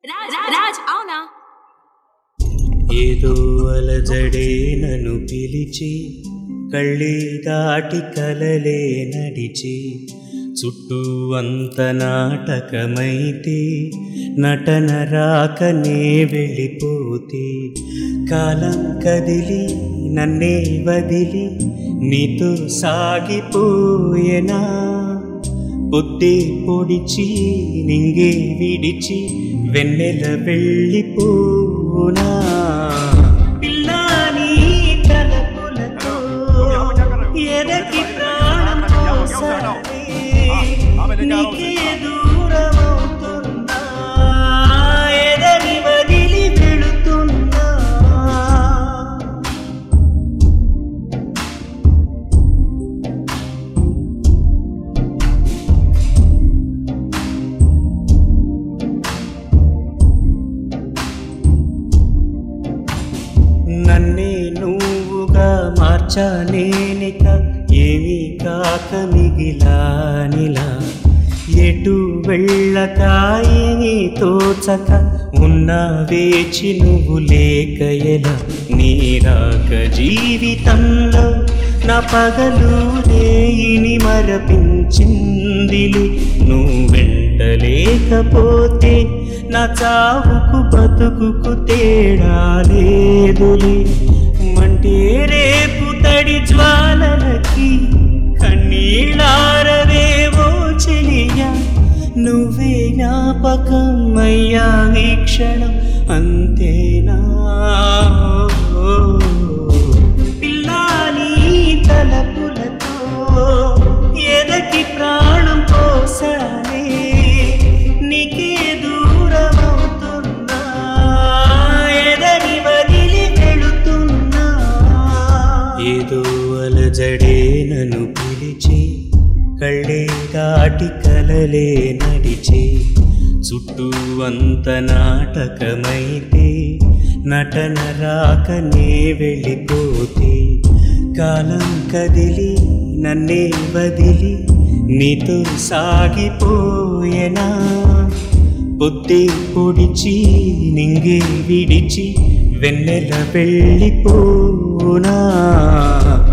రాజ్ రాజ్ అవునా ఏదో అలజడే నన్ను పిలిచి కళ్ళే దాటి కలలే నడిచి చుట్టూ అంత నాటకమైతే నటన రాకనే వెళ్ళిపోతే కాలం కదిలి నన్నే వదిలి నీతో సాగిపోయేనా పొద్దే పొడిచి నింగే విడిచి వెన్నెల వెళ్ళిపోనా పిల్లాని తలపులతో ఎదకి ప్రాణం పోసానే నీకే దూరమవుతున్నా ఎదరి వదిలి వెళుతున్నా నన్నే నువ్వుగా మార్చానేనిక ఏమీ కాక మిగిలానిలా ఎటు వెళ్ళక ఏమీ తోచక ఉన్న వేచి నువ్వు లేక ఎలా నీరాక జీవితంలో నా పగలు రేయిని మరపించిందిలి నువ్వు వెంట లేకపోతే నా చావుకు బతుకుకు తేడా లేదులే మంటే రేపు తడి జ్వాలలకి కన్నీళ్ళారవేవో చెలియా నువ్వే జ్ఞాపకం అయ్యా వీక్షణం అంతేనా పిల్లాని తలపులతో ఎదకి ప్రాణం పోసానే నీకే దూరమవుతున్నా ఎదరి వదిలి వెళుతున్నా ఏదో అలజడే నన్ను పిలిచి కళ్ళే దాటి కలలే నడిచి చుట్టూ అంత నాటకమైతే నటన రాకనే వెళ్ళిపోతే కాలం కదిలి నన్నే వదిలి నీతో సాగిపోయేనా పొద్దే పొడిచి నింగే విడిచి వెన్నెల వెళ్ళిపోనా